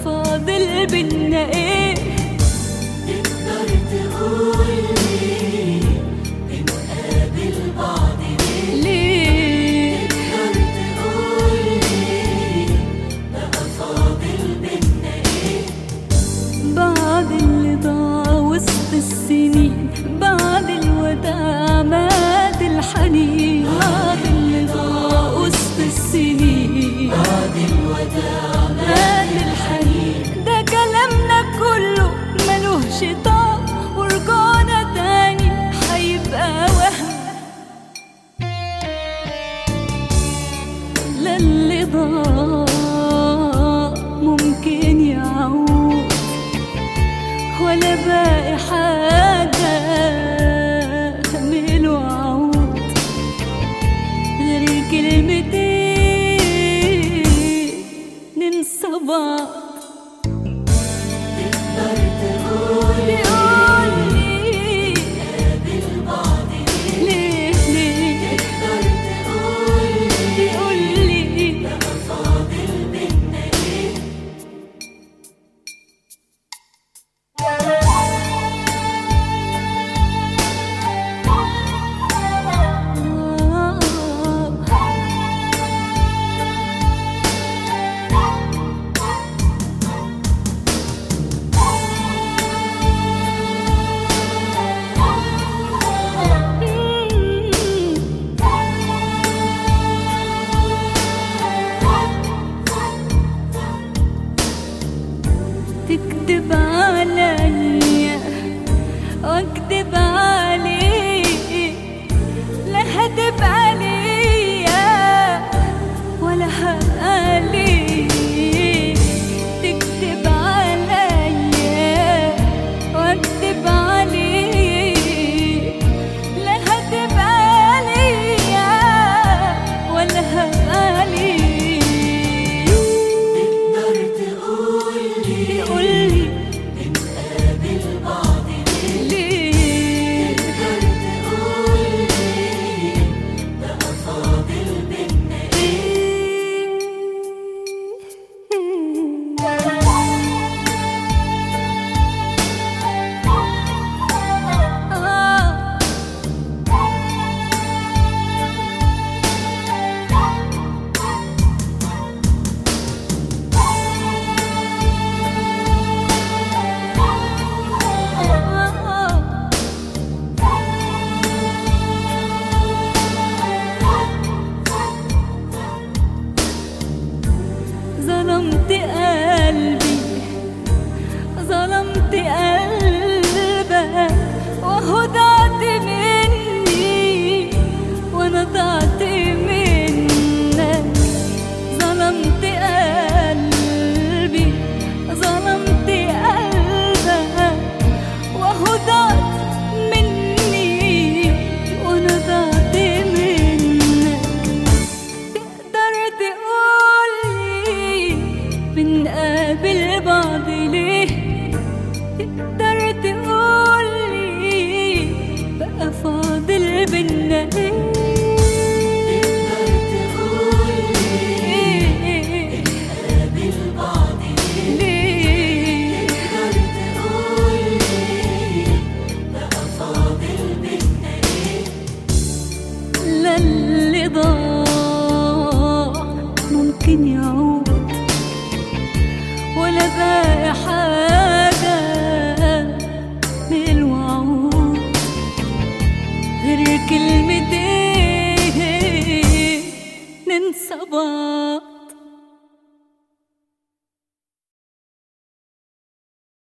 فاضل بينا ايه تقدر تقولي بنقابل بعض ليه ليه تقدر تقولي بقى فاضل بينا ايه بعد اللي ضاع وسط السنين بعد الوداع مات الحنين بعد اللي ضاع وسط السنين بعد الوداع مات الحنين ده كلامنا كله ملوش طعم ورجعنا تاني هيبقى وهم لا اللي ضاع ممكن يعود ولا باقي حاجة من وعود غير كلمتين ننسى بعض تقدر تقولي تقولي نقابل بعض ليه ليه ليه تقدر تقولي تقولي بقى فاضل بينا ايه تكذب عليا واكذب عليك لا هدب عليا ولا هقاليك تكذب عليا واكذب عليك لا هدب عليا ولا هقاليك تقدر تقولي تقولي بنقابل بعض ليه ليه تقدر تقولي بقى فاضل بينا ايه آه ظلمت قلبي ظلمت قلبك وهو ضعت مني وانا ضعت منك ظلمت قلبي ظلمت قلبك وهو ضعت مني وانا ضعت منك تقدر تقولي بنقابل بعض ليه تقدر تقولي بقى فاضل بينا ايه تقدر تقولي إيه نقابل بعض ليه ليه تقدر تقولي بقى فاضل بينا ايه لا اللي ضاع ممكن يعود ولا باقي حاجة من الوعود غير كلمتين ننسى بعض